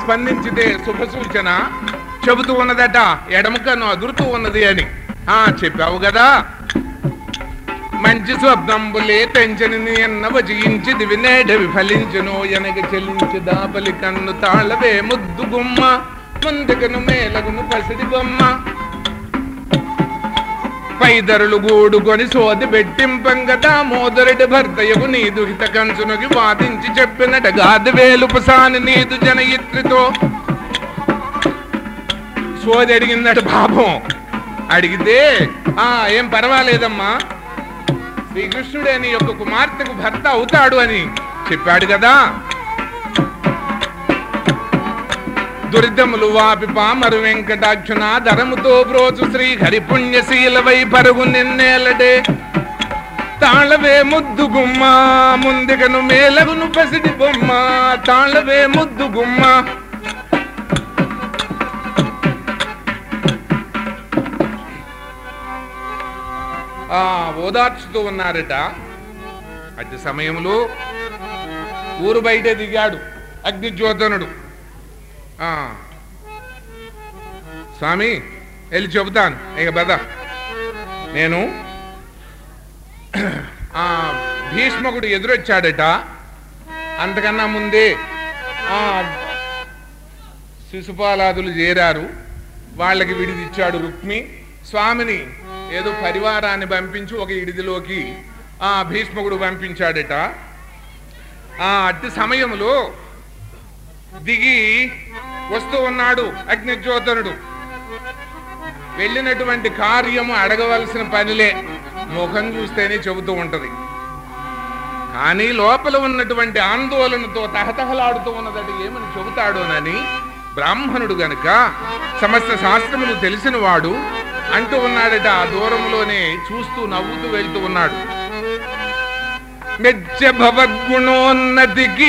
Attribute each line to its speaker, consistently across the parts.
Speaker 1: స్పందించితే శుభ సూచన చెబుతూ ఉన్నదట ఎడమ కన్ను అదురుతూ ఉన్నది అని ఆ చెప్పావు కదా మంచి స్వప్నంబులే తెంచని ఎన్న వజించి దివినేడ విఫలించును ఎనగ చెల్లించి దాపలి కన్ను తాళవే ముద్దు గుమ్మ ముందుకను మేలగును పసిడి బొమ్మ పైదరులు గూడుకొని సోది పెట్టింపంగదా మోదరుడి భర్తయగు నీదు హిత కంచునకి వాదించి చెప్పినట గాది వేలుపసాని నీదు జనయిత్రితో సోది అడిగిందట పాపం అడిగితే ఆ ఏం పర్వాలేదమ్మా శ్రీకృష్ణుడే నీ యొక్క కుమార్తెకు భర్త అవుతాడు అని చెప్పాడు కదా దురితములు వాపి పామరు వెంకటాక్షున ధరముతో బ్రోచు శ్రీ హరిపుణ్యశీలవై పరుగు నిన్నేలడే తాళవే ముద్దు గుమ్మ ముందుగను మేలగును పసిడి బొమ్మ తాళవే ముద్దు గుమ్మ ఆ ఓదార్చుతూ ఉన్నారట అట్టి సమయంలో ఊరు బయట దిగాడు అగ్నిజ్యోతనుడు ఆ స్వామి వెళ్ళి చెబుతాను ఇక బద నేను ఆ భీష్మకుడు ఎదురొచ్చాడట అంతకన్నా ముందే ఆ శిశుపాలాదులు చేరారు వాళ్ళకి విడిదిచ్చాడు రుక్మి స్వామిని ఏదో పరివారాన్ని పంపించి ఒక ఇడిదిలోకి ఆ భీష్మకుడు పంపించాడట ఆ అట్టి సమయంలో దిగి వస్తూ ఉన్నాడు అగ్నిజ్యోతనుడు వెళ్ళినటువంటి కార్యము అడగవలసిన పనిలే ముఖం చూస్తేనే చెబుతూ ఉంటది కానీ లోపల ఉన్నటువంటి ఆందోళనతో తహతహలాడుతూ ఉన్నదట ఏమని చెబుతాడోనని బ్రాహ్మణుడు గనుక సమస్త శాస్త్రములు తెలిసిన వాడు అంటూ ఉన్నాడట ఆ దూరంలోనే చూస్తూ నవ్వుతూ వెళ్తూ ఉన్నాడు మెచ్చ భవద్గుణోన్నతికి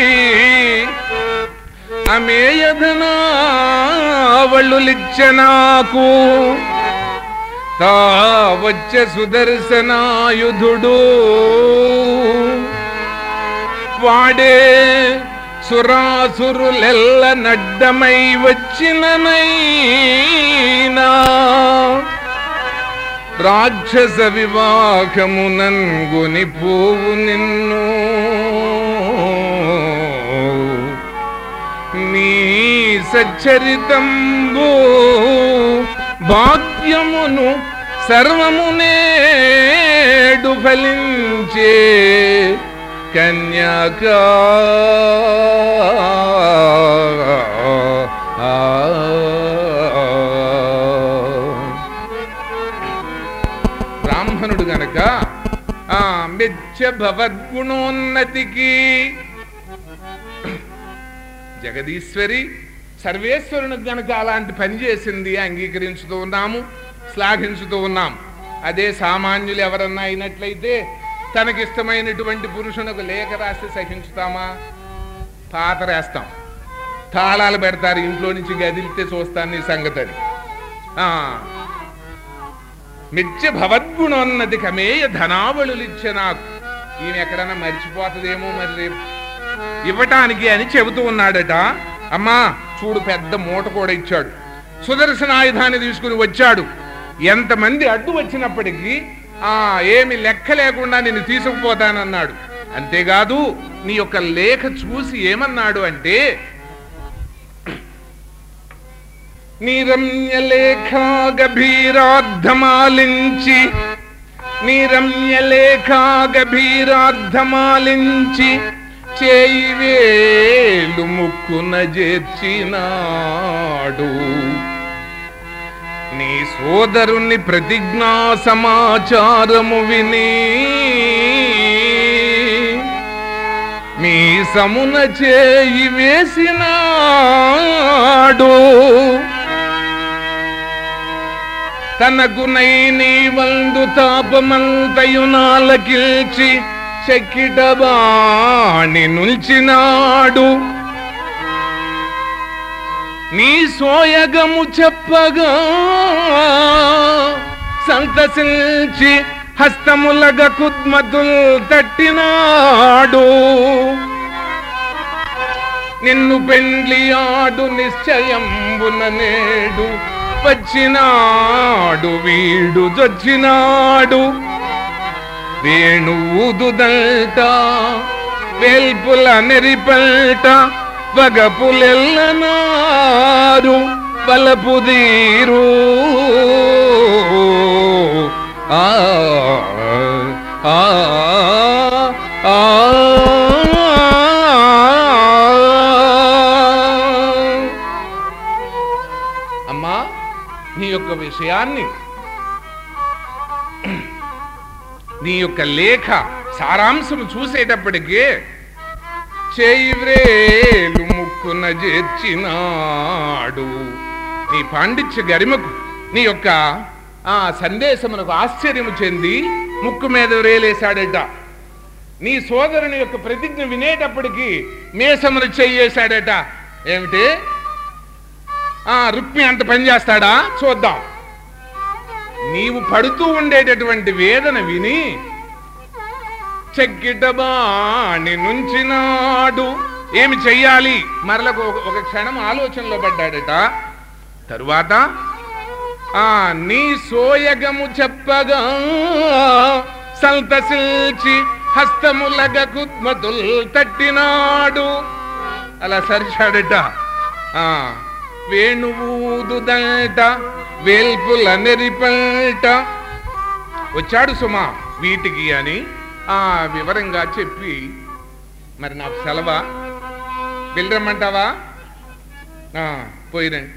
Speaker 1: అమేయధనావళ్ళులిచ్చ నాకు తా వచ్చ సుదర్శనాయుధుడు వాడే సురాసురులెల్ల నడ్డమై వచ్చిననైనా రాక్షస వివాహమునంగుని పోవు నిన్ను నీ సచ్చరితంబు భాగ్యమును సర్వమునేడు ఫలించే కన్యాకా బ్రాహ్మణుడు గనక ఆ మెచ్చ భవద్గుణోన్నతికి జగదీశ్వరి సర్వేశ్వరునికి గనక అలాంటి పని చేసింది అంగీకరించుతూ ఉన్నాము శ్లాఘించుతూ ఉన్నాం అదే సామాన్యులు ఎవరన్నా అయినట్లయితే తనకిష్టమైనటువంటి పురుషునకు లేఖ రాసి సహించుతామా పాత రాస్తాం తాళాలు పెడతారు ఇంట్లో నుంచి గదిలితే చూస్తాను నీ సంగతి అని ఆ, మిథ్య భవద్గుణోన్నది కమేయ ధనావళులిచ్చే నాకు ఈమె ఎక్కడన్నా మర్చిపోతుందేమో మరి రేపు ఇవ్వటానికి అని చెబుతూ ఉన్నాడట అమ్మా చూడు పెద్ద మూట కూడా ఇచ్చాడు సుదర్శన ఆయుధాన్ని తీసుకుని వచ్చాడు ఎంతమంది అడ్డు వచ్చినప్పటికీ ఆ ఏమి లెక్క లేకుండా నేను తీసుకుపోతానన్నాడు అంతేకాదు నీ యొక్క లేఖ చూసి ఏమన్నాడు అంటే నీరమ్య లేఖ గభీరార్థమాలించి నీరమ్య లేఖ గభీరార్థమాలించి చేయి వేలు ముక్కున చేర్చినాడు నీ సోదరుని ప్రతిజ్ఞా సమాచారము విని మీ సమున చేయి వేసినాడు తనకు నైని వందు తాపమంతయునాలకిల్చి చెక్కిటబాణి నుంచినాడు నీ సోయగము చెప్పగా సంతసించి హస్తములగ కుద్మతుల్ తట్టినాడు నిన్ను పెండ్లి ఆడు నిశ్చయంబున నేడు వచ్చినాడు వీడు దొచ్చినాడు వేణువుదుదంట వేల్పుల నెరిపల్ట వగపులెల్లనారు బలపుదీరు ఆ ఆ ఆ అమ్మా నీ యొక్క విషయాన్ని నీ యొక్క లేఖ సారాంశము చూసేటప్పటికే చేయివ్రేలు ముక్కున చేర్చినాడు నీ పాండిత్య గరిమకు నీ యొక్క ఆ సందేశమునకు ఆశ్చర్యము చెంది ముక్కు మీద వ్రేలేశాడట నీ సోదరుని యొక్క ప్రతిజ్ఞ వినేటప్పటికి మేసమును చెయ్యేశాడట ఏమిటి ఆ రుక్మి అంత పనిచేస్తాడా చూద్దాం నీవు పడుతూ ఉండేటటువంటి వేదన విని చెక్కిటబాణి నుంచినాడు ఏమి చెయ్యాలి మరలకు ఒక- ఒక క్షణం ఆలోచనలో పడ్డాడట తరువాత ఆ నీ సోయగము చెప్పగా సంతసిల్చి హస్తములగ కుత్మతుల్ తట్టినాడు అలా సరిచాడట ఆ వేణువుదుదంట వేల్పుల నెరిపల్ట వచ్చాడు సుమా వీటికి అని ఆ వివరంగా చెప్పి మరి నాకు సెలవా వెళ్ళరమ్మంటావా ఆ, పోయిరండి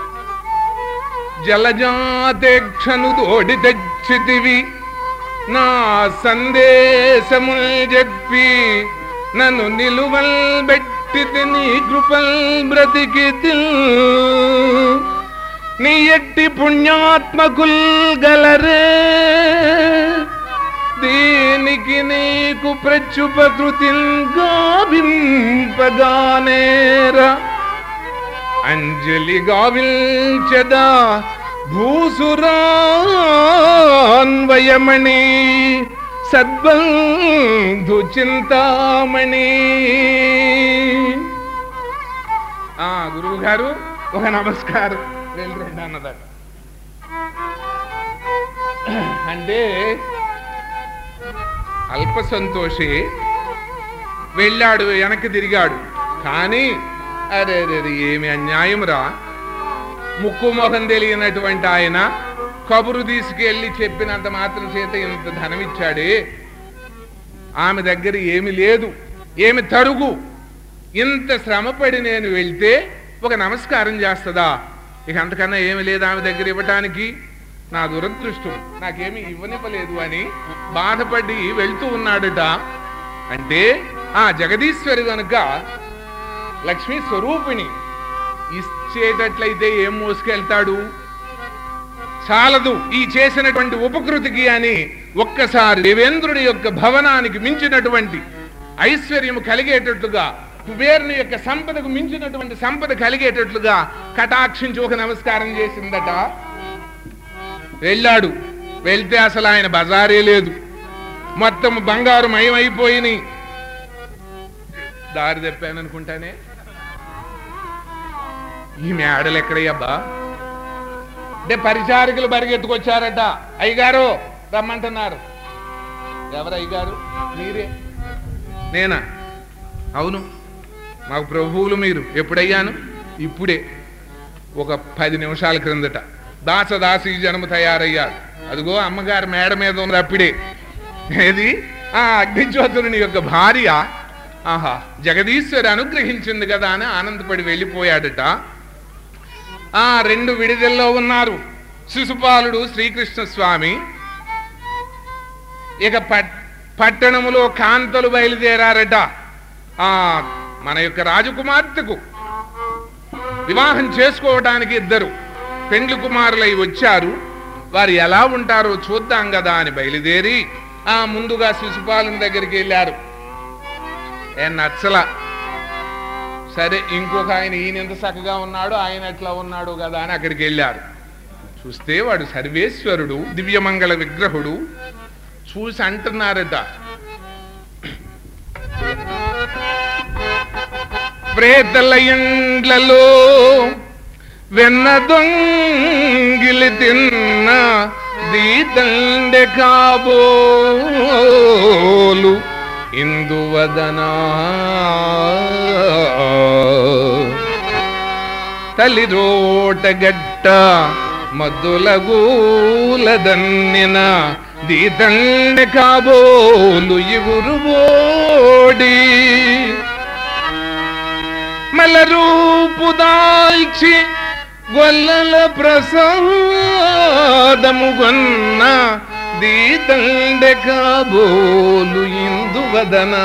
Speaker 1: జలజాతేక్షను తోడి తెచ్చితివి నా సందేశము చెప్పి నన్ను నిలువల్ బెట్టి నీ కృపల్ బ్రతికి నీ ఎట్టి పుణ్యాత్మకుల్ గలరే దీనికి నీకు ప్రత్యుపకృతి గావింపగానేరా అంజలి గావిల్చదా భూసురాన్వయమణి సద్బంధు చింతామణి ఆ గురువు గారు ఒక నమస్కారం వెళ్ళండి అన్నదట అంటే అల్ప సంతోషి వెళ్ళాడు వెనక్కి తిరిగాడు కానీ అరే అరే ఏమి అన్యాయమురా ముక్కు మొహం తెలియనటువంటి ఆయన కబురు తీసుకెళ్లి చెప్పినంత మాత్రం చేత ఇంత ధనం ఇచ్చాడే ఆమె దగ్గర ఏమి లేదు ఏమి తరుగు ఇంత శ్రమపడి నేను వెళ్తే ఒక నమస్కారం చేస్తుందా ఇక అంతకన్నా ఏమి లేదు ఆమె దగ్గర ఇవ్వటానికి నా దురదృష్టం నాకేమి ఇవ్వనివ్వలేదు అని బాధపడి వెళ్తూ ఉన్నాడట అంటే ఆ జగదీశ్వరి కనుక లక్ష్మీ స్వరూపిణి ఇచ్చేటట్లయితే ఏం మోసుకెళ్తాడు చాలదు ఈ చేసినటువంటి ఉపకృతికి అని ఒక్కసారి దేవేంద్రుడి యొక్క భవనానికి మించినటువంటి ఐశ్వర్యము కలిగేటట్లుగా కుబేరుని యొక్క సంపదకు మించినటువంటి సంపద కలిగేటట్లుగా కటాక్షించి ఒక నమస్కారం చేసిందట వెళ్ళాడు వెళ్తే అసలు ఆయన బజారే లేదు మొత్తం బంగారు మయమైపోయినాయి దారి తెప్పాను అనుకుంటానే ఈ మేడలు ఎక్కడయ్యబ్బా అంటే పరిచారికలు పరిగెత్తుకొచ్చారట అయ్యగారు రమ్మంటున్నారు ఎవరు అయ్యగారు మీరే నేనా అవును మాకు ప్రభువులు మీరు ఎప్పుడయ్యాను ఇప్పుడే ఒక పది నిమిషాల క్రిందట దాసదాసి జనము తయారయ్యారు అదిగో అమ్మగారు మేడ మీద ఉంది అప్పుడే ఏది ఆ అగ్నిజ్యోతుని యొక్క భార్య ఆహా జగదీశ్వరి అనుగ్రహించింది కదా అని ఆనందపడి వెళ్ళిపోయాడట ఆ రెండు విడిదల్లో ఉన్నారు శిశుపాలుడు శ్రీకృష్ణ స్వామి ఇక పట్ పట్టణములో కాంతలు బయలుదేరారట ఆ మన యొక్క రాజకుమార్తెకు వివాహం చేసుకోవడానికి ఇద్దరు పెండ్లి కుమారులై వచ్చారు వారు ఎలా ఉంటారో చూద్దాం కదా అని బయలుదేరి ఆ ముందుగా శిశుపాలుని దగ్గరికి వెళ్ళారు ఏ నచ్చల సరే ఇంకొక ఆయన ఈయన ఎంత చక్కగా ఉన్నాడు ఆయన ఎట్లా ఉన్నాడు కదా అని అక్కడికి వెళ్ళారు చూస్తే వాడు సర్వేశ్వరుడు దివ్యమంగళ విగ్రహుడు చూసి అంటున్నారట ప్రేతల ఇండ్లలో వెన్న దొంగిలి తిన్న దీతండె కాబోలు ఇందువదనా తలిరోటగట్ట మద్దులగూలదన్నిన దీతండె కాబోలు ఇగురుబోడి మలరూపు దాల్చి గొల్లల ప్రసాదము గొన్న దీతండె కాబోలు ఇందువదనా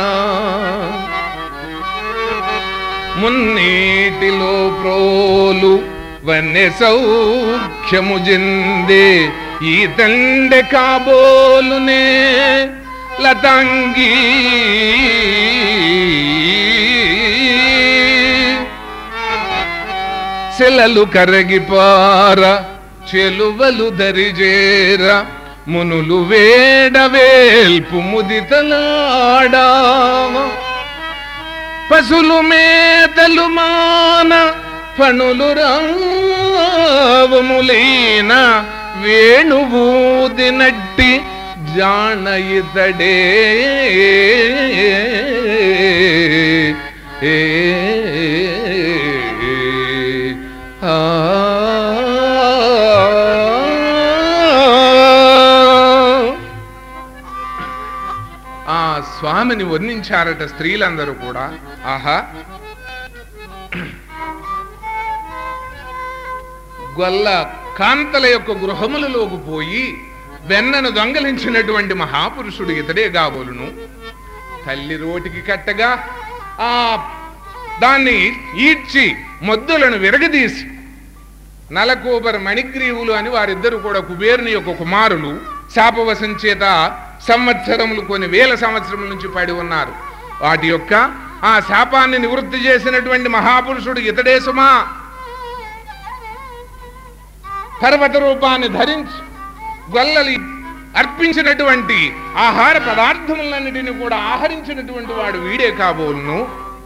Speaker 1: మున్నీటిలో ప్రోలు వన్నె సౌఖ్యము జిందే ఈ తండె కాబోలునే లతంగి శిలలు కరగిపార చెలువలు దరిజేర మునులు వేడవేల్పు ముదితలాడా పశులు మేతలు మాన పణులు రావములైన వేణువూదినట్టి జాణ ఇతడే ఏ ఆ ఆ స్వామిని వర్ణించారట స్త్రీలందరూ కూడా ఆహా గొల్ల కాంతల యొక్క గృహములలోకి పోయి వెన్నను దొంగలించినటువంటి మహాపురుషుడు ఇతడే కాబోలును తల్లి రోటికి కట్టగా ఆ దాన్ని ఈడ్చి మొద్దులను విరగదీసి నలకూబర్ మణిగ్రీవులు అని వారిద్దరు కూడా కుబేరుని యొక్క కుమారులు శాపవశం చేత సంవత్సరములు కొన్ని వేల సంవత్సరముల నుంచి పడి ఉన్నారు వాటి యొక్క ఆ శాపాన్ని నివృత్తి చేసినటువంటి మహాపురుషుడు ఇతడే సుమా పర్వత రూపాన్ని ధరించి గొల్లలి అర్పించినటువంటి ఆహార పదార్థములన్నిటిని కూడా ఆహరించినటువంటి వాడు వీడే కాబోలును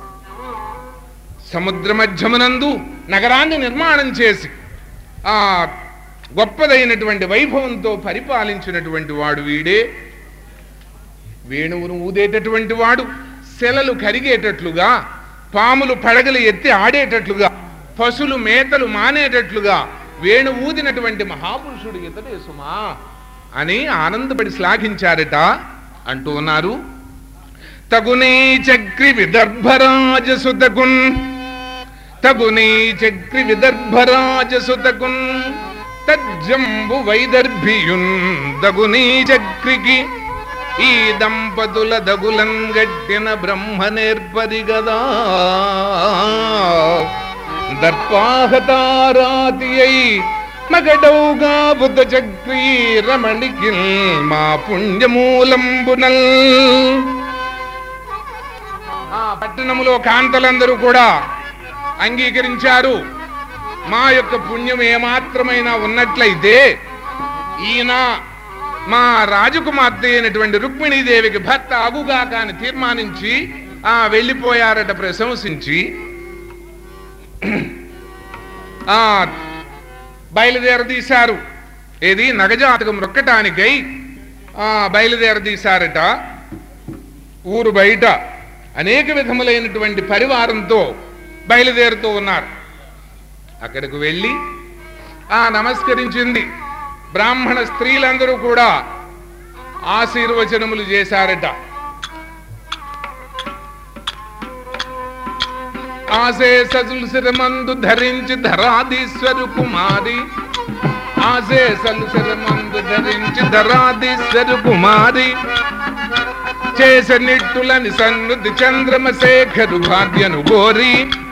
Speaker 1: సముద్ర మధ్యమునందు నగరాన్ని నిర్మాణం చేసి ఆ గొప్పదైనటువంటి వైభవంతో పరిపాలించినటువంటి వాడు వీడే వేణువును ఊదేటటువంటి వాడు శెలలు కరిగేటట్లుగా పాములు పడగలు ఎత్తి ఆడేటట్లుగా పశులు మేతలు మానేటట్లుగా వేణు ఊదినటువంటి మహాపురుషుడు ఇతడే సుమా అని ఆనందపడి శ్లాఘించారట అంటూ ఉన్నారు తగునీ చక్రి విదర్భరాజసుతకున్ తగునీ చక్రి విదర్భరాజసుతకున్ తజ్జంబు వైదర్భియున్ దగునీ చక్రికి ఈ దంపతుల దగులం గట్టిన బ్రహ్మ నేర్పది గదా దర్పాహతారాతి అయి మగడౌగా బుద్ధ చక్రీ రమణికి మా పుణ్యమూలంబునల్ ఆ పట్టణములో కాంతలందరూ కూడా అంగీకరించారు మా యొక్క పుణ్యం ఏమాత్రమైనా ఉన్నట్లయితే ఈయన మా రాజకుమార్తె అయినటువంటి రుక్మిణీదేవికి భర్త అగుగాక అని తీర్మానించి ఆ వెళ్ళిపోయారట ప్రశంసించి ఆ బయలుదేరదీశారు ఏది నగజాతకం రొక్కటానికై ఆ బయలుదేరదీశారట ఊరు బయట అనేక విధములైనటువంటి పరివారంతో బయలుదేరుతూ ఉన్నారు అక్కడికి వెళ్ళి ఆ నమస్కరించింది బ్రాహ్మణ స్త్రీలందరూ కూడా ఆశీర్వచనములు చేశారట ఆసే సజుల్సిరమందు ధరించి ధరాధీశ్వరు కుమారి ఆసే సలుసిరమందు ధరించి ధరాధీశ్వరు కుమారి చేసనిట్టులని సన్నుది చంద్రమశేఖరు భాగ్యను గోరి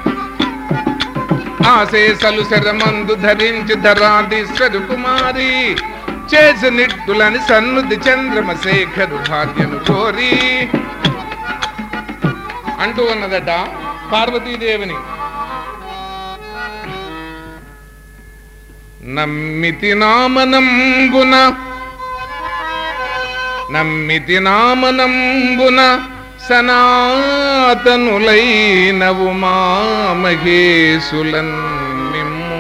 Speaker 1: ఆశేషలు శరమందు ధరించి ధరాధీశ్వరు కుమారి చేసనిట్టులని సన్నుది చంద్రమశేఖరు భాగ్యను కోరి అంటూ ఉన్నదట పార్వతీదేవిని నమ్మితి నామనంబున నమ్మితి నామనంబున సనాతన పురాతనులైనవు మా మహేశులన్ మిమ్ము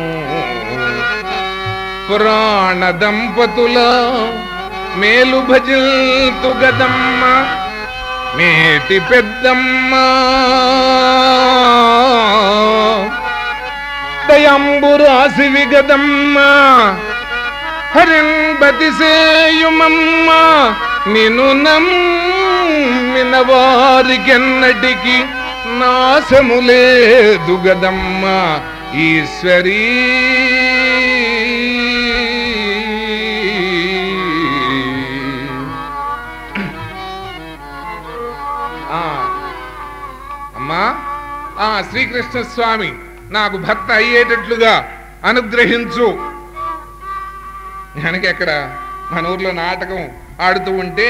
Speaker 1: పురాణ దంపతుల మేలు భజిల్తు గదమ్మ మేటి పెద్దమ్మ దయాంబురాశివి గదమ్మ హరింబతి సేయుమమ్మ నిన్ను నమ్మిన వారికెన్నటికి నాశము లేదు గదమ్మ ఈశ్వరీ ఆ, అమ్మా ఆ శ్రీకృష్ణ స్వామి నాకు భక్త అయ్యేటట్లుగా అనుగ్రహించు వెనక ఎక్కడ మన ఊర్లో నాటకం ఆడుతూ ఉంటే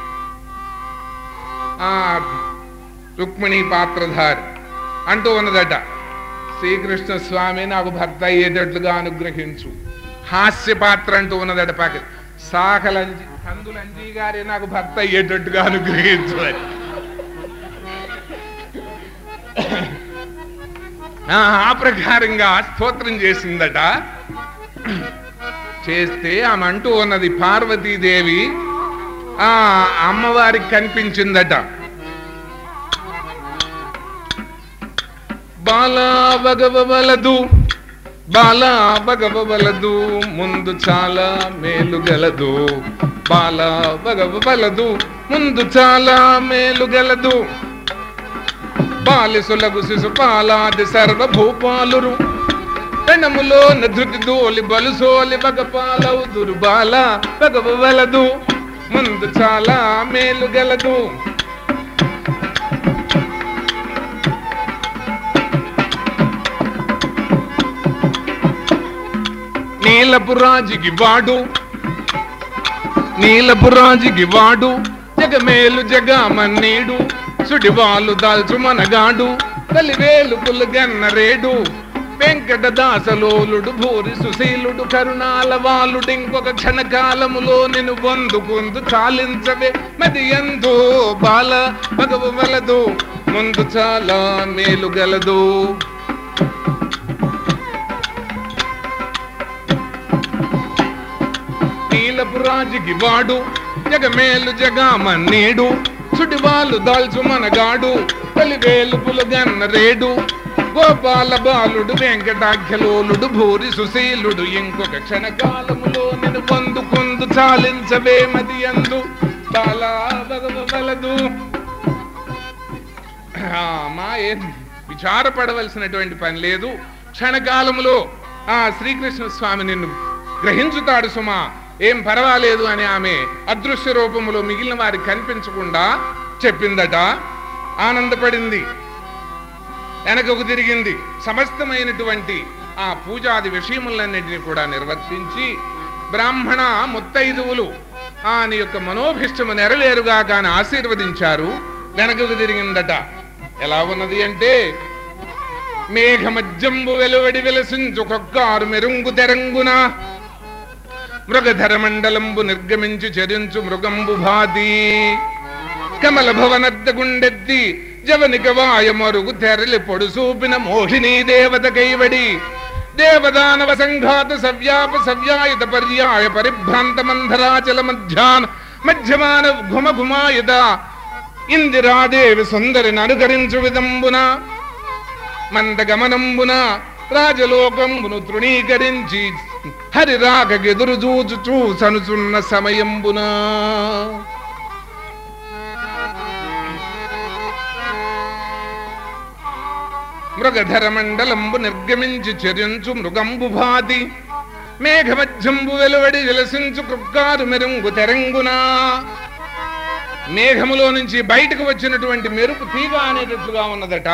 Speaker 1: ఆ రుక్మిణి పాత్రధారి అంటూ ఉన్నదట శ్రీకృష్ణ స్వామి నాకు భక్త అయ్యేటట్లుగా అనుగ్రహించు హాస్య పాత్ర అంటూ ఉన్నదట పాక సాకలంజి కందులంజీ గారే నాకు భక్త అయ్యేటట్టుగా అనుగ్రహించు అని ఆ ఆ ప్రకారంగా స్తోత్రం చేసిందట చేస్తే ఆమె అంటూ ఉన్నది పార్వతీదేవి ఆ అమ్మవారికి కనిపించిందట బాలా భగవలదు బాలా భగవలదు ముందు చాలా మేలు గలదు బాలా భగవలదు ముందు చాలా మేలు గలదు బాలిసులగు శిశుపాలాది సర్వభూపాలురు పెణములో నధృతి దోలి బలుసోలి బగపాలవు దుర్బాల బగవలదు ముందు చాలా మేలు గలదు నీలపు రాజికి వాడు నీలపు రాజికి వాడు జగమేలు జగమన్నీడు సుడివాలు దాల్చు మనగాడు కలివేలు పులగన్నరేడు వెంకట దాసలోలుడు భూరి సుశీలుడు కరుణాల వాలుడింకొక క్షణకాలములో నిన్ను పొందుకుందు చాలించవే మది ఎందు బాల భగవలదు ముందు చాలా మేలు గలదు నీలపు రాజుకి వాడు జగమేలు జగామన్నీడు చుడివాలు దాల్చు మనగాడు కలివేలు పులగన్న రేడు గోపాల బాలుడు వెంకటాఖ్యలోలుడు భూరి సుశీలుడు ఇంకొక క్షణకాలములో నిన్ను పొందుకుందు చాలించవే మది అందు బాలా భగవలదు మా ఏం విచారపడవలసినటువంటి పని లేదు క్షణకాలములో ఆ శ్రీకృష్ణ స్వామి నిన్ను గ్రహించుతాడు సుమా ఏం పర్వాలేదు అని ఆమె అదృశ్య రూపములో మిగిలిన వారికి కనిపించకుండా చెప్పిందట ఆనందపడింది వెనకకు తిరిగింది సమస్తమైనటువంటి ఆ పూజాది విషయములన్నింటినీ కూడా నిర్వర్తించి బ్రాహ్మణ ముత్తైదువులు ఆని యొక్క మనోభిష్టము నెరవేరుగా కాని ఆశీర్వదించారు వెనకకు తిరిగిందట ఎలా ఉన్నది అంటే మేఘమజ్జంబు వెలువడి వెలసించు కొక్కారు మెరుంగు తెరంగున మృగధర మండలంబు నిర్గమించి చరించు మృగంబు భాతి కమల భవనద్ద గుండెత్తి జవనిక వాయమరుగు తెరలి పొడు చూపిన మోహిని దేవత కైవడి దేవదానవ సంఘాత సవ్యాప సవ్యాయుత పర్యాయ పరిభ్రాంత మంధరాచల మధ్యాన్ మధ్యమాన ఘుమ ఘుమాయుత ఇందిరాదేవి సుందరిని అనుకరించు విదంబున మందగమనంబున రాజలోకంబును తృణీకరించి హరిరాగెదురు చూచు సనుచున్న సమయంబున మృగధర మండలంబు నిర్గమించి చరించు మృగంబు భాతి మేఘమధ్యంబు వెలువడి విలసించు కృక్కారు మెరుంగు తెరంగునా మేఘములో నుంచి బయటకు వచ్చినటువంటి మెరుపు తీగ అనేటట్లుగా ఉన్నదట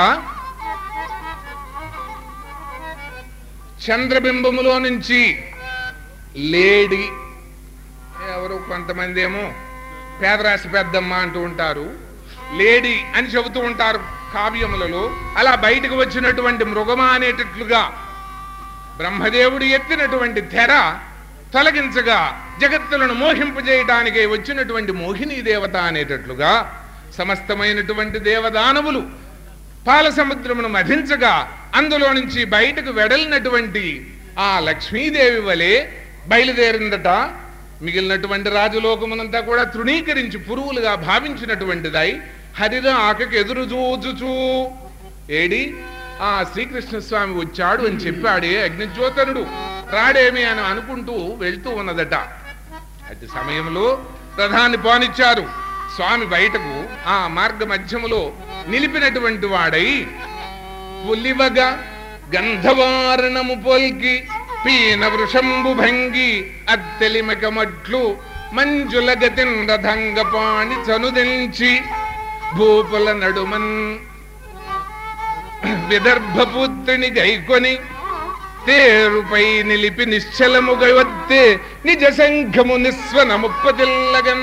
Speaker 1: చంద్రబింబములో నుంచి లేడి ఎవరు కొంతమంది ఏమో పేదరాశి పెద్దమ్మ అంటూ ఉంటారు లేడి అని చెబుతూ ఉంటారు కావ్యములలో అలా బయటకు వచ్చినటువంటి మృగమా అనేటట్లుగా బ్రహ్మదేవుడు ఎత్తినటువంటి తెర తొలగించగా జగత్తులను మోహింపజేయటానికి వచ్చినటువంటి మోహిని దేవత అనేటట్లుగా సమస్తమైనటువంటి దేవదానవులు పాల సముద్రమును మధించగా అందులో నుంచి బయటకు వెడలినటువంటి ఆ లక్ష్మీదేవి వలె బయలుదేరిందట మిగిలినటువంటి రాజలోకమునంతా కూడా తృణీకరించి పురువులుగా భావించినటువంటిదై హరిరాకకు ఎదురు చూచుచూ ఏడి ఆ శ్రీకృష్ణ స్వామి వచ్చాడు అని చెప్పాడే అగ్నిజ్యోతనుడు రాడేమి అని అనుకుంటూ వెళ్తూ ఉన్నదట అతి సమయంలో రథాన్ని పోనిచ్చారు స్వామి బయటకు ఆ మార్గ మధ్యములో నిలిపినటువంటి వాడై పులివగా గంధవారణము పొల్కి పీన వృషంబు భంగి అత్తెలిమకమట్లు మంజుల గతిన్ రథంగ పాణి చనుదించి భూపుల నడుమన్ విదర్భపుత్రిని గైకొని తేరుపై నిలిపి నిశ్చలముగా వత్తే నిజ సంఘము నిస్వన ముప్పతిల్లగన్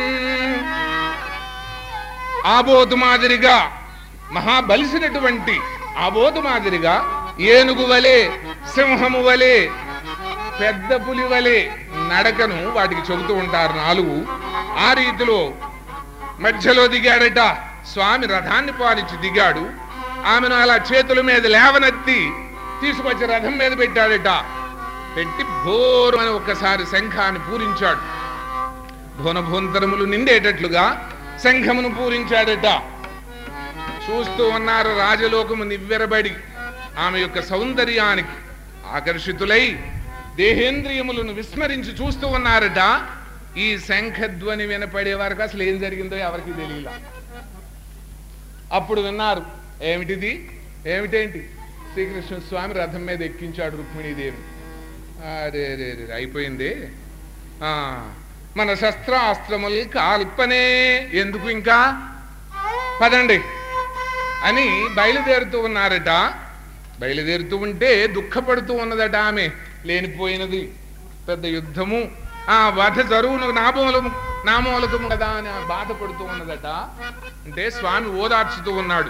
Speaker 1: ఆబోతు మాదిరిగా మహాబలిసినటువంటి ఆబోతు మాదిరిగా ఏనుగు వలె సింహము వలె పెద్ద పులి వలె నడకను వాటికి చెబుతూ ఉంటారు నాలుగు ఆ రీతిలో మధ్యలో దిగాడట స్వామి రథాన్ని పాలించి దిగాడు ఆమెను అలా చేతుల మీద లేవనెత్తి తీసుకొచ్చి రథం మీద పెట్టాడట పెట్టి భోరు అని ఒక్కసారి శంఖాన్ని పూరించాడు భువనభూంతరములు నిండేటట్లుగా శంఖమును పూరించాడట చూస్తూ ఉన్నారు రాజలోకము నివ్వెరబడి ఆమె యొక్క సౌందర్యానికి ఆకర్షితులై దేహేంద్రియములను విస్మరించి చూస్తూ ఉన్నారట ఈ శంఖధ్వని వినపడే వరకు అసలు ఏం జరిగిందో ఎవరికి తెలియలా అప్పుడు విన్నారు ఏమిటిది ఏమిటేంటి శ్రీకృష్ణ స్వామి రథం మీద ఎక్కించాడు రుక్మిణీదేవి అరే రే రే అయిపోయింది ఆ, మన శస్త్రాస్త్రములు కాల్పనే ఎందుకు ఇంకా పదండి అని బయలుదేరుతూ ఉన్నారట బయలుదేరుతూ ఉంటే దుఃఖపడుతూ ఉన్నదట ఆమె లేనిపోయినది పెద్ద యుద్ధము ఆ వధ జరువును నామూలము నామూలకము కదా అని ఆ బాధపడుతూ ఉన్నదట అంటే స్వామి ఓదార్చుతూ ఉన్నాడు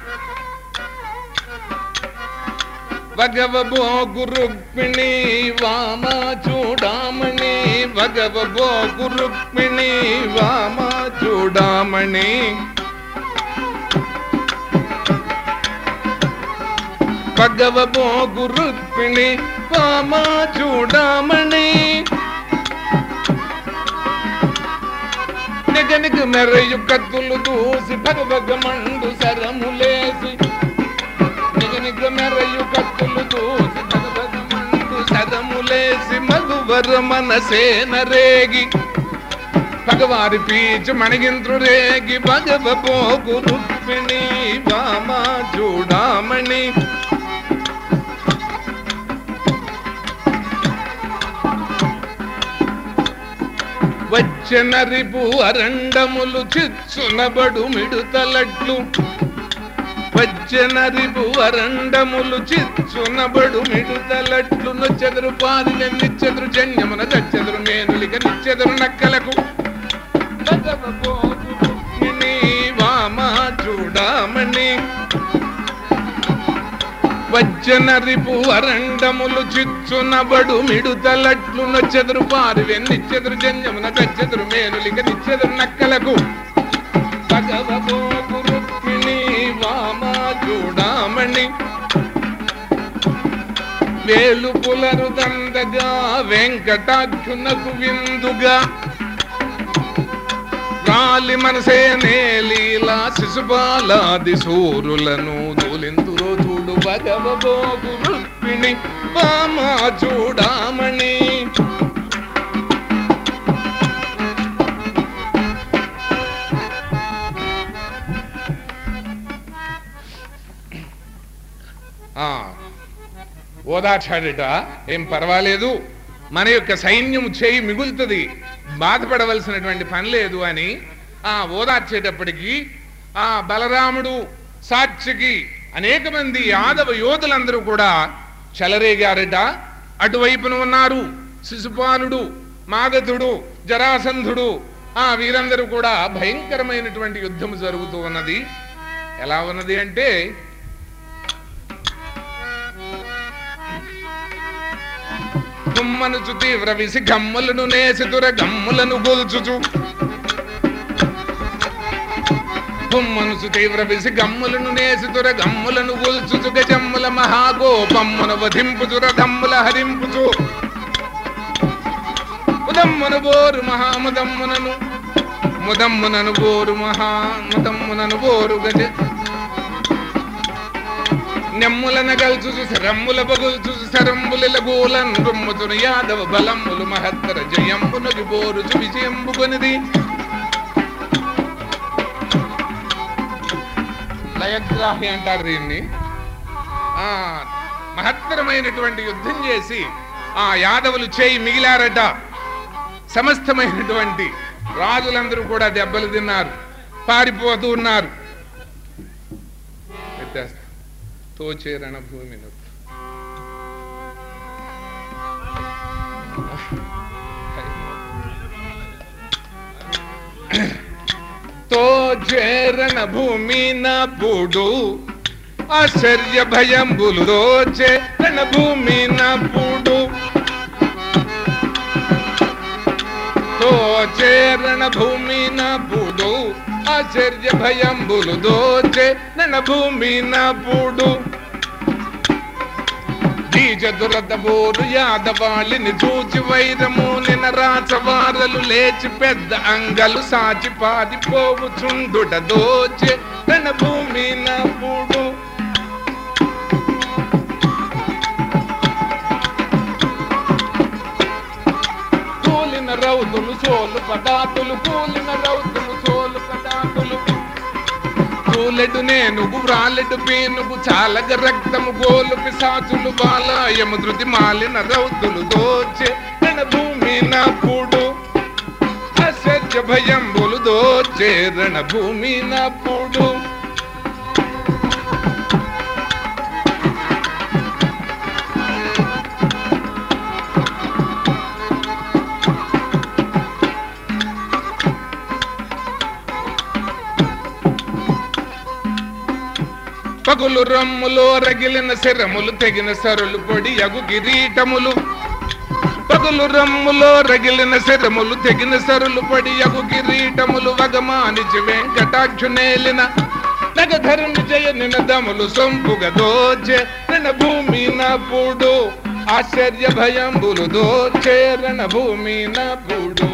Speaker 1: భగవబో గురుక్మిణి వామ చూడామణి భగవబో గురుక్మిణి వామ చూడామణి భగవబో గురుక్మిణి వామ చూడామణి నిగనిగ మెరయు కత్తులు దూసి భగభగ మండు శరములేసి నిగనిగ మెరయు కత్తులు దూసి భగభగ మండు శరములేసి మగువర మనసేన రేగి భగవారి పీచు మణిగింద్రు రేగి భగవ పోగు రుక్మిణి వామ చూడామణి వచ్చెన రిపు అరండములు చిచ్చునబడు మిడుతలట్లు వచ్చెన రిపు అరండములు చిచ్చునబడు మిడుతలట్లు నొచ్చెదరు పాదిగ నిచ్చెదరు జన్యమున చచ్చెదరు మేనులిక నిచ్చెదరు నక్కలకు భగవ పోగు రుక్మిణి వామ చూడామణి వజ్జన రిపు అరండములు చిచ్చునబడు మిడుతలట్లు నొచ్చెదరు పారు వెన్నిచ్చెదరు జన్యమున చచ్చెదరు మేనులిక నిచ్చెదరు నక్కలకు భగవబోగు రుక్మిణి వామ చూడామణి వేలు పులరు దండగా వెంకటాఖ్యునకు విందుగా రాలి మనసే నేలీలా శిశుపాలాది సూరులను దోలిందురో చూడు భగవబోగు రుక్మిణి వామా చూడామణి ఆ, ఓదార్చాడట ఏం పర్వాలేదు మన యొక్క సైన్యము చేయి మిగులుతుంది బాధపడవలసినటువంటి పని లేదు అని ఆ ఓదార్చేటప్పటికి ఆ బలరాముడు సాక్షికి అనేక మంది యాదవ యోధులందరూ కూడా చెలరేగారట అటువైపున ఉన్నారు శిశుపాలుడు మాగధుడు జరాసంధుడు ఆ వీరందరూ కూడా భయంకరమైనటువంటి యుద్ధం జరుగుతూ ఉన్నది ఎలా ఉన్నది అంటే గుమ్మనుచు తీవ్ర విసి గమ్ములను నేసితుర గమ్ములను గొల్చుచు బొమ్మనుసు తీవ్ర విసి గమ్ములను నేసుతుర గమ్ములను గొల్చుచు గజమ్ముల మహాగోపమ్మున వధింపుచుర ధమ్ముల హరింపుచు ముదమ్మున బోరు మహాముదమ్మునను ముదమ్మునను బోరు మహాముదమ్మునను బోరు గజ నెమ్ములన గల్చుచు శరమ్ముల బగుల్చుచు శరంబుల గోలన్ రొమ్ముచును యాదవ బలమ్ములు మహత్తర జయంబునకి బోరుచు విజయంబు కొనిది లయగ్రాహి అంటారు దీన్ని ఆ మహత్తరమైనటువంటి యుద్ధం చేసి ఆ యాదవులు చేయి మిగిలారట సమస్తమైనటువంటి రాజులందరూ కూడా దెబ్బలు తిన్నారు పారిపోతూ ఉన్నారు ఎత్తేస్తా. తోచే రణభూమి తోచేరణ భూమి నపుడు ఆశ్చర్య భయంబులు దోచే రణభూమి నపుడు తోచేరణ భూమి నపుడు ఆశ్చర్య భయంబులు దోచే రణభూమి నపుడు బీజదురదబోరు యాదవాళిని చూచి వైరము నిన రాచవారలు లేచి పెద్ద అంగలు సాచి పారిపోవుచుండుట దోచే తన భూమి నపుడు కూలిన రౌతులు సోలు పదాతులు కూలిన రౌతులు సోలు పదాతులు కూలెడు నేనుగు వ్రాలెడు పేనుగు చాలగ రక్తము గోలు పిశాచులు బాలాయము ధృతి మాలిన రౌతులు దోచే తన భూమి నప్పుడు అసత్య భయంబులు దోచే రణ భూమి నప్పుడు పగులు రమ్ములో రగిలిన శరములు తెగిన సరులు పొడి యగు కిరీటములు పగులు రమ్ములో రగిలిన శరములు తెగిన సరులు పొడి యగు కిరీటములు వగమానిచి వెంకటాక్షునేలిన నగధరుని జయ నినదములు సొంపుగ దోచే రణ భూమి నపుడు ఆశ్చర్య భయంబులు దోచే రణ భూమి నపుడు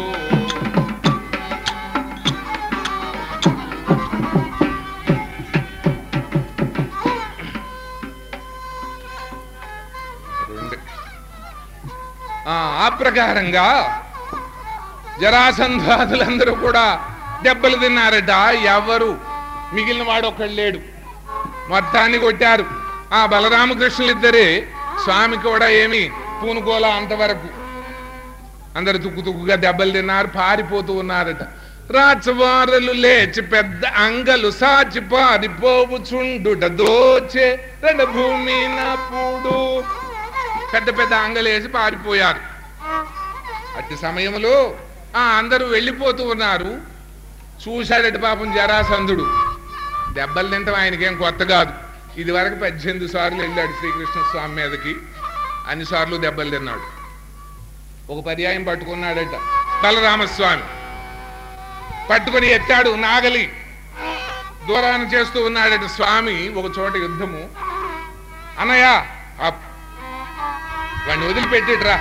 Speaker 1: రెండు. ఆ ఆ ప్రకారంగా జరాసంధాదులందరూ కూడా దెబ్బలు తిన్నారట ఎవరు మిగిలిన వాడు ఒకడు లేడు మొత్తాన్ని కొట్టారు ఆ బలరామకృష్ణులు ఇద్దరే స్వామి కూడా ఏమి పూనుకోల అంతవరకు అందరు తుక్కు తుక్కుగా దెబ్బలు తిన్నారు పారిపోతూ ఉన్నారట రాచవారలు లేచి పెద్ద అంగలు సాచి పారిపోవుచుండుట దోచే రెండు భూమి నప్పుడు పెద్ద పెద్ద అంగలేసి పారిపోయారు అట్టి సమయంలో ఆ అందరూ వెళ్ళిపోతూ ఉన్నారు చూశాడట పాపం జరాసంధుడు దెబ్బలు తింటాం ఆయనకేం కొత్త కాదు ఇది వరకు పద్దెనిమిది సార్లు వెళ్ళాడు శ్రీకృష్ణ స్వామి మీదకి అన్ని సార్లు దెబ్బలు తిన్నాడు ఒక పర్యాయం పట్టుకున్నాడట బలరామస్వామి పట్టుకొని ఎత్తాడు నాగలి దూరాన చేస్తూ ఉన్నాడట స్వామి ఒక చోట యుద్ధము అన్నయ్య ఆ వాడిని వదిలిపెట్టిట్రా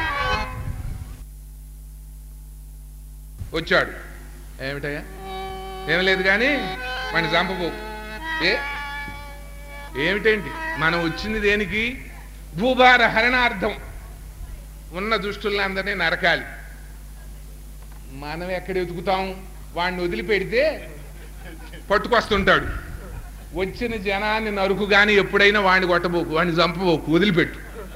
Speaker 1: వచ్చాడు ఏమిటయ్యా ఏం లేదు కానీ వాడిని చంపబో ఏ ఏమిటేంటి మనం వచ్చింది దేనికి భూభార హరణార్థం ఉన్న దుష్టులందరినీ నరకాలి మనం ఎక్కడ ఎతుకుతాం వాడిని వదిలిపెడితే పట్టుకొస్తుంటాడు వచ్చిన జనాన్ని నరుకు గాని ఎప్పుడైనా వాడిని కొట్టబోకు వాడిని చంపబోకు వదిలిపెట్టు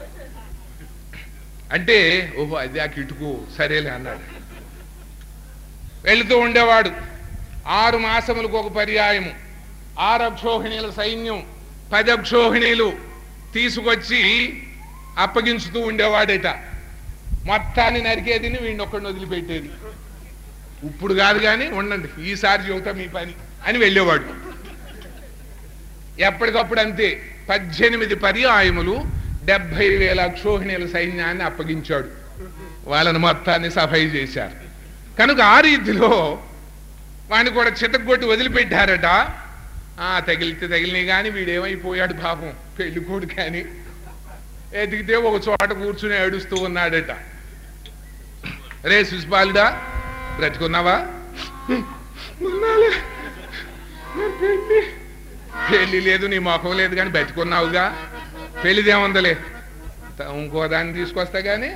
Speaker 1: అంటే ఓహో అది ఆ కిటుకు సరేలే అన్నాడు వెళుతూ ఉండేవాడు ఆరు మాసములకు ఒక పర్యాయము ఆరు అక్షోహిణీల సైన్యం పది అక్షోహిణీలు తీసుకొచ్చి అప్పగించుతూ ఉండేవాడట మొత్తాన్ని నరికేదిని వీడిని ఒక్కడిని వదిలిపెట్టేది ఇప్పుడు కాదు కానీ ఉండండి ఈసారి చెబుతా మీ పని అని వెళ్ళేవాడు ఎప్పటికప్పుడు అంతే పద్దెనిమిది పర్యాయములు డెబ్బై వేల అక్షోహిణీల సైన్యాన్ని అప్పగించాడు వాళ్ళని మొత్తాన్ని సఫై చేశారు కనుక ఆ రీతిలో వాడిని కూడా చితగొట్టి వదిలిపెట్టారట ఆ తగిలితే తగిలినాయి కానీ వీడేమైపోయాడు పాపం పెళ్లి కొడుకు కానీ ఎదిగితే ఒక చోట కూర్చుని ఏడుస్తూ ఉన్నాడట రే సుష్పాలుడా బ్రతుకున్నావా ఉన్నాలే. నా పెళ్లి పెళ్లి లేదు నీ ముఖం లేదు కానీ బతుకున్నావుగా పెళ్లిదేముందలే త- ఇంకో దాన్ని తీసుకొస్తా కానీ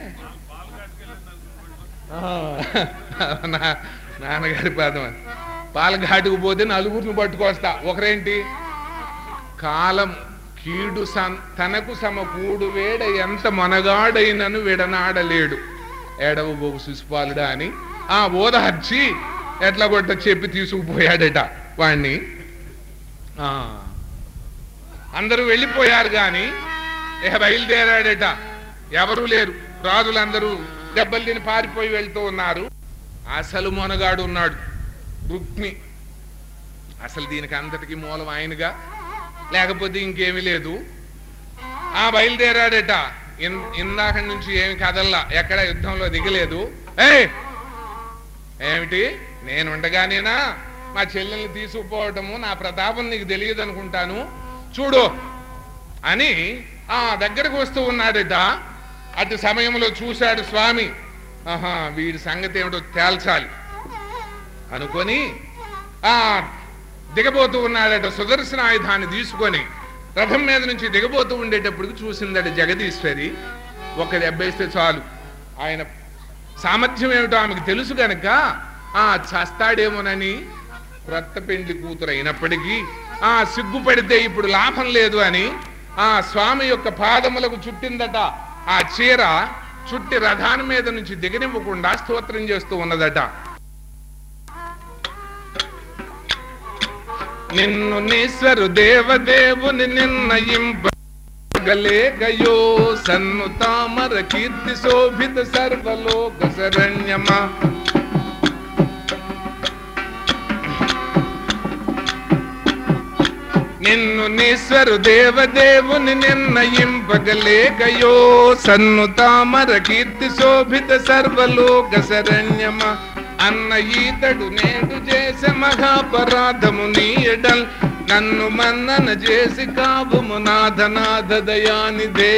Speaker 1: ఆ, నా- నాన్నగారి పాదం అది. పాలఘాటుకు పోతే నలుగురిని పట్టుకొస్తా ఒకరేంటి కాలం కీడు సం తనకు సమకూడు వేడ ఎంత మనగాడైనను విడనాడలేడు ఏడవబోకు శిశుపాలుడా అని ఆ ఓదార్చి ఎట్లా కొట్ట చెప్పి తీసుకుపోయాడట వాణ్ణి ఆ, అందరూ వెళ్ళిపోయారు గాని ఇక బయలుదేరాడట ఎవరూ లేరు రాజులందరూ దెబ్బలు తిని పారిపోయి వెళ్తూ ఉన్నారు అసలు మొనగాడు ఉన్నాడు రుక్మి అసలు దీనికి అంతటికి మూలం ఆయనగా లేకపోతే ఇంకేమీ లేదు ఆ బయలుదేరాడట ఇన్- ఇందాక నుంచి ఏమి కదల్లా ఎక్కడ యుద్ధంలో దిగలేదు ఏ ఏమిటి నేను ఉండగానేనా మా చెల్లెల్ని తీసుకుపోవటము నా ప్రతాపం నీకు తెలియదు అనుకుంటాను చూడు అని ఆ దగ్గరకు వస్తూ ఉన్నాడట అటు సమయంలో చూశాడు స్వామి ఆహా వీడి సంగతి ఏమిటో తేల్చాలి అనుకొని ఆ దిగబోతూ ఉన్నాడట సుదర్శన ఆయుధాన్ని తీసుకొని రథం మీద నుంచి దిగబోతూ ఉండేటప్పటికి చూసిందట జగదీశ్వరి ఒక దెబ్బేస్తే చాలు ఆయన సామర్థ్యం ఏమిటో ఆమెకు తెలుసు గనక ఆ చస్తాడేమోనని క్రొత్త పెండ్లి కూతురు అయినప్పటికీ ఆ సిగ్గుపడితే ఇప్పుడు లాభం లేదు అని ఆ స్వామి యొక్క పాదములకు చుట్టిందట ఆ చీర చుట్టి రథాన్ని మీద నుంచి దిగనివ్వకుండా స్తోత్రం చేస్తూ ఉన్నదట నిన్ను నీశ్వరు దేవదేవుని నిర్ణయింపగలేకయో సన్ను తామర కీర్తి శోభిత సర్వలోక శరణ్యమా నిన్ను నీశ్వరు దేవదేవుని నిర్ణయింపగలేకయో సన్ను తామర కీర్తి శోభిత సర్వలోక శరణ్యమా అన్న ఈతడు నేడు చేసే మహాపరాధము నీయడల్ నన్ను మన్నన చేసి కావుము నాథనాథ దయానిదే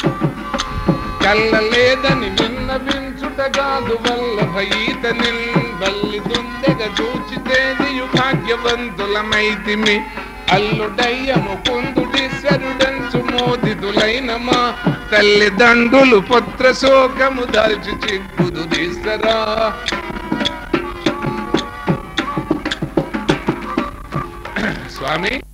Speaker 1: కల్లలేదని విన్నవించుటగాదు వల్ల భయీత బల్లి దుందెగ చూచితేదియు భాగ్యవంతులమైతిమి అల్లుడయ్యము కుందుడీశ్వరుడంచు మోదిదులైన మా తల్లిదండ్రులు పుత్ర శోకము దాల్చి చిక్కుదు దీసరా స్వామి